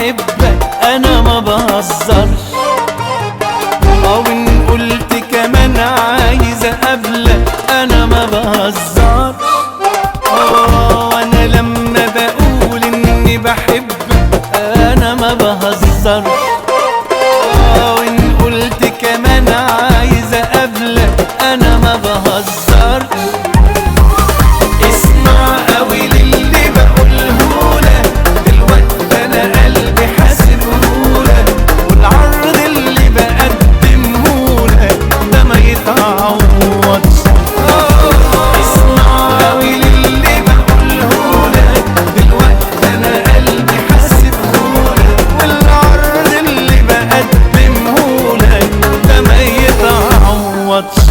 بحبك انا ما بهزرش او ان قلت كمان عايز اقابلك انا ما بهزرش اه وانا لما بقول اني بحبك انا ما بهزرش اه وان قلت كمان عايز اقابلك انا ما بهزرش اسمع قوي للي بقولهولك دلوقتي انا قلبي حاسبهولك والعرض اللي بقدمهولك ده ما يتعوضش اسمع قوي للي بقولهولك دلوقتي انا قلبي حاسبهولك والعرض اللي بقدمهولك ده ما يتعوضش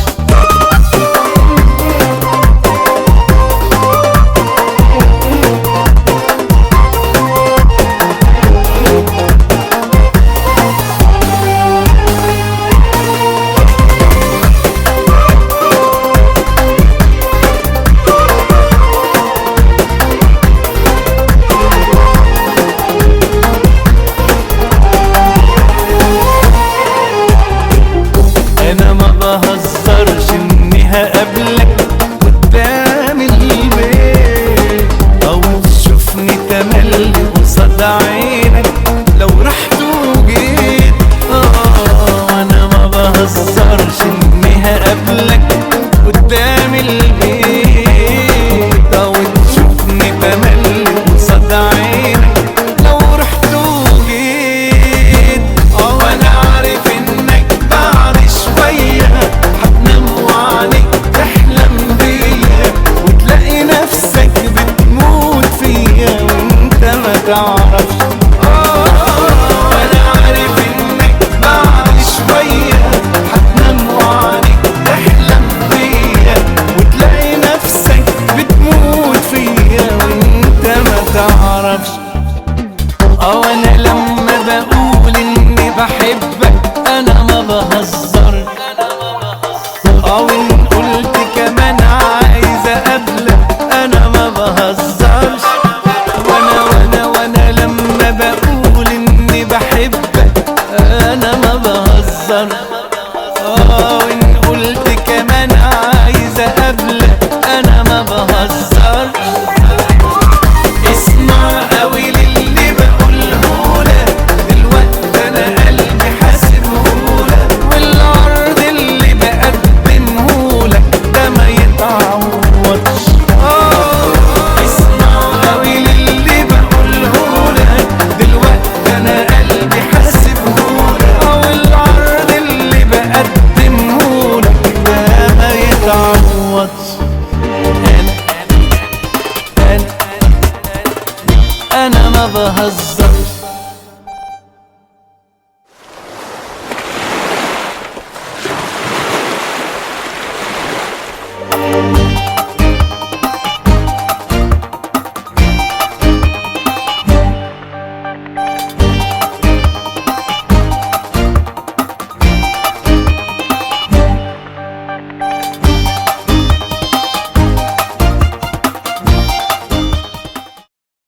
انا ما بهزرش اني هقابلك قدام البيت او تشوفني تملي قصاد عينك لو رحت وجيت اه انا ما بهزرش اني هقابلك قدام البيت او تشوفني تملي قصاد عينك لو رحت وجيت اه وانا عارف انك بعد شوية هتنام وعينك تحلم بيا وتلاقي نفسك بتموت فيا وانت ما تعرفش اه وانا عارف انك بعد شوية هتنام وعينك تحلم بيا وتلاقي نفسك بتموت فيا وانت ما تعرفش اه انا لما بقول اني بحبك انا ما بهزر او ان قلت كمان عايز اقابلك انا ما بهزرش وانا وانا وانا لما بقول اني بحبك انا ما بهزر